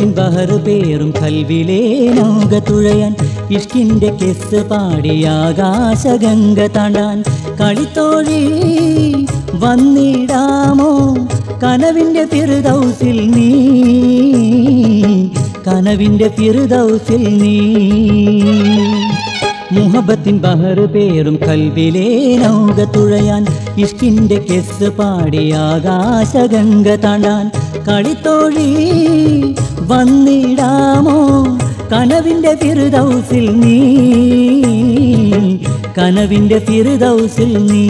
മുഹബത്തിൻ ബഹർ പേറും കൽവിലേ നൗക തുഴയാൻ ഇഷ്കിന്റെ കെസ് പാടി ആകാശഗംഗ താണ്ടാൻ കളിത്തോഴി വന്നിടാമോ കനവിന്റെ ഫിറുദൗസിൽ നീ കനവിന്റെ ഫിറുദൗസിൽ നീ മുഹബത്തിൻ ബഹർ പേറും കൽവിലേ നൗക തുഴയാൻ ഇഷ്കിന്റെ കെസ് പാടി ആകാശഗംഗ താണ്ടാൻ കളിത്തോഴി വന്നിടാമോ കനവിന്റെ ഫിറുദൗസിൽ നീ കനവിന്റെ ഫിറുദൗസിൽ നീ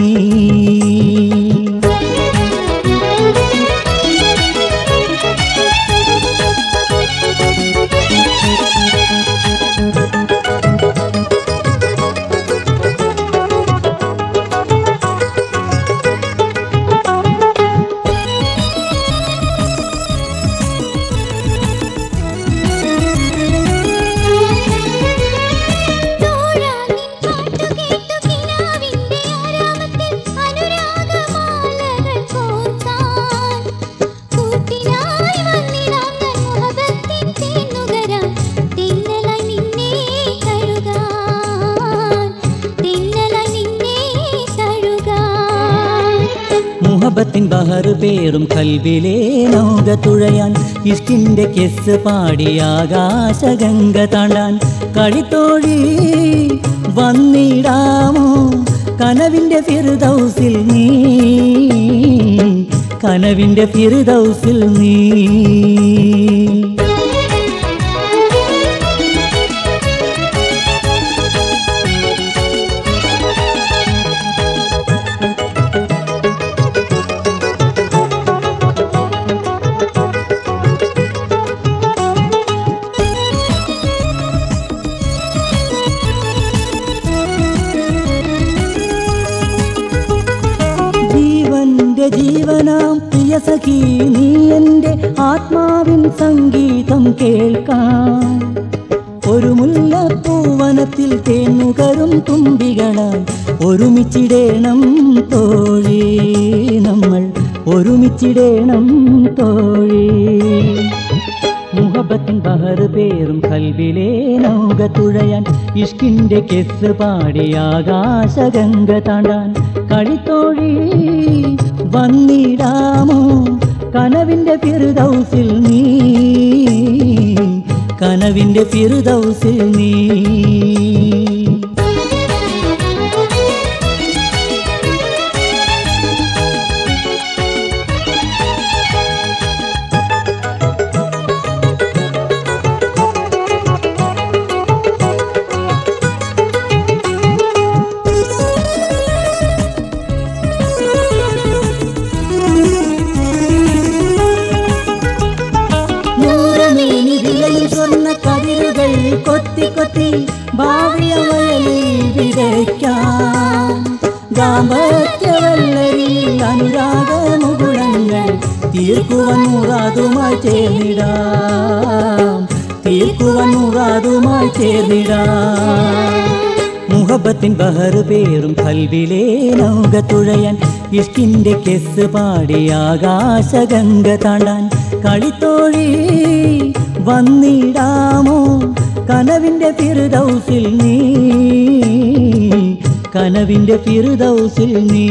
തോഴാനിൻ പാട്ടു കേട്ടു കിനാവിന്റെ ആരാമത്തിൽ അനുരാഗമാലകൾ കോർത്താൻ കൂട്ടിനായി വന്നിടാം ഞാൻ മുഹബത്തിൻ തേനുകരാൻ തിന്നലായി നിന്നെ തഴുകാൻ തിന്നലായി നിന്നെ തഴുകാൻ മുഹബത്തിൻ ബഹർ പേറും കൽവിലേ നൗക തുഴയാൻ ഇഷ്കിന്റെ കെസ് പാടി ആകാശഗംഗ താണ്ടാൻ കളിത്തോഴി വന്നിടാമോ കനവിന്റെ ഫിറുദൗസിൽ നീ കനവിന്റെ ഫിറുദൗസിൽ നീ ജീവന്റെ ജീവനാം പ്രിയ സഖി നീ എൻ്റെ ആത്മാവിൻ സംഗീതം കേൾക്കാം ഒരു മുല്ലപ്പൂവനത്തിൽ തേന്നുകരും തുമ്പികളായി ഒരുമിച്ചിടേണം തോഴി നമ്മൾ ഒരുമിച്ചിടേണം തോഴി മുഹബത്തിൻ ബഹർ പേറും കൽവിലേ നൗക തുഴയാൻ ഇഷ്കിന്റെ കെസ് പാടി ആകാശഗംഗ താണ്ടാൻ കളിത്തോഴി വന്നിടാമോ കനവിന്റെ ഫിറുദൗസിൽ നീ കനവിന്റെ ഫിറുദൗസിൽ നീ നൂറമേനി വിലയിൽ സ്വർണ്ണ കതിരുകൾ കൊത്തി കൊത്തി ഭാവിയവയലിൽ വിതയ്ക്കാം ദാമ്പത്യവല്ലരിൽ അനുരാഗ മുകുളങ്ങൾ തീർക്കുവൻ മുറാതുമായി ചേർന്നിടാം തീർക്കുവൻ മുറാതുമായി ചേർന്നിടാം മുഹബത്തിൻ ബഹർ പേറും കൽവിലേ നൗക തുഴയാൻ ഇഷ്കിന്റെ കെസ് പാടി ആകാശഗംഗ താണ്ടാൻ കളിത്തോഴി വന്നിടാമോ കനവിന്റെ ഫിറുദൗസിൽ നീ കനവിന്റെ ഫിറുദൗസിൽ നീ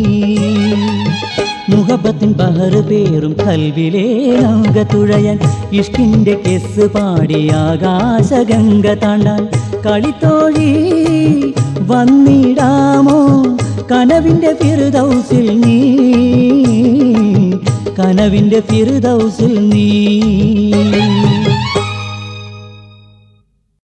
മുഹബത്തിൻ ബഹർ പേറും കൽവിലേ നൗക തുഴയാൻ ഇഷ്കിന്റെ കെസ് പാടി ആകാശഗംഗ താണ്ടാൻ കളിത്തോഴി വന്നിടാമോ കനവിന്റെ ഫിറുദൗസിൽ നീ കനവിന്റെ ഫിറുദൗസിൽ നീ